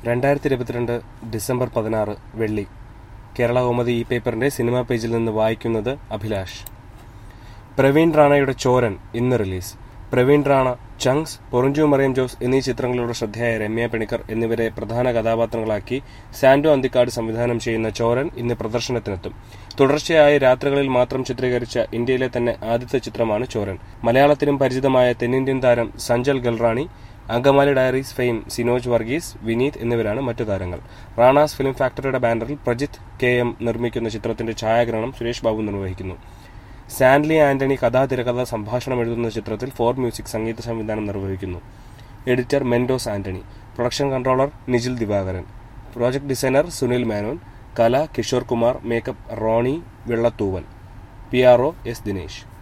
രണ്ടായിരത്തി ഇരുപത്തിരണ്ട് ഡിസംബർ പതിനാറ് വെള്ളി കേരള കൗമുദി ഈ പേപ്പറിന്റെ സിനിമാ പേജിൽ നിന്ന് വായിക്കുന്നത് അഭിലാഷ് പ്രവീൺ റാണയുടെ ചോരൻ ഇന്ന് റിലീസ് പ്രവീൺ റാണ ചങ്സ് പൊറിഞ്ചു മറിയം ജോസ് എന്നീ ചിത്രങ്ങളിലൂടെ ശ്രദ്ധേയായ രമ്യ പണിക്കർ എന്നിവരെ പ്രധാന കഥാപാത്രങ്ങളാക്കി സാൻഡോ അന്തിക്കാട് സംവിധാനം ചെയ്യുന്ന ചോരൻ ഇന്ന് പ്രദർശനത്തിനെത്തും തുടർച്ചയായ രാത്രികളിൽ മാത്രം ചിത്രീകരിച്ച ഇന്ത്യയിലെ തന്നെ ആദ്യത്തെ ചിത്രമാണ് ചോരൻ മലയാളത്തിനും പരിചിതമായ തെന്നിന്ത്യൻ താരം സഞ്ജൽ ഗൽറാണി അങ്കമാലി ഡയറീസ് ഫെയിം സിനോജ് വർഗീസ് വിനീത് എന്നിവരാണ് മറ്റു താരങ്ങൾ റാണാസ് ഫിലിം ഫാക്ടറിയുടെ ബാനറിൽ പ്രജിത്ത് കെ എം നിർമ്മിക്കുന്ന ചിത്രത്തിന്റെ ഛായാഗ്രഹണം സുരേഷ് ബാബു നിർവഹിക്കുന്നു സാൻലി ആന്റണി കഥാ തിരക്കഥ സംഭാഷണം എഴുതുന്ന ചിത്രത്തിൽ ഫോർ മ്യൂസിക് സംഗീത സംവിധാനം നിർവഹിക്കുന്നു editor Mendoz Antony production controller Nijil Divakaran project designer Sunil Menon കല Kishore Kumar makeup Roni Vellathooval P R O S Dinesh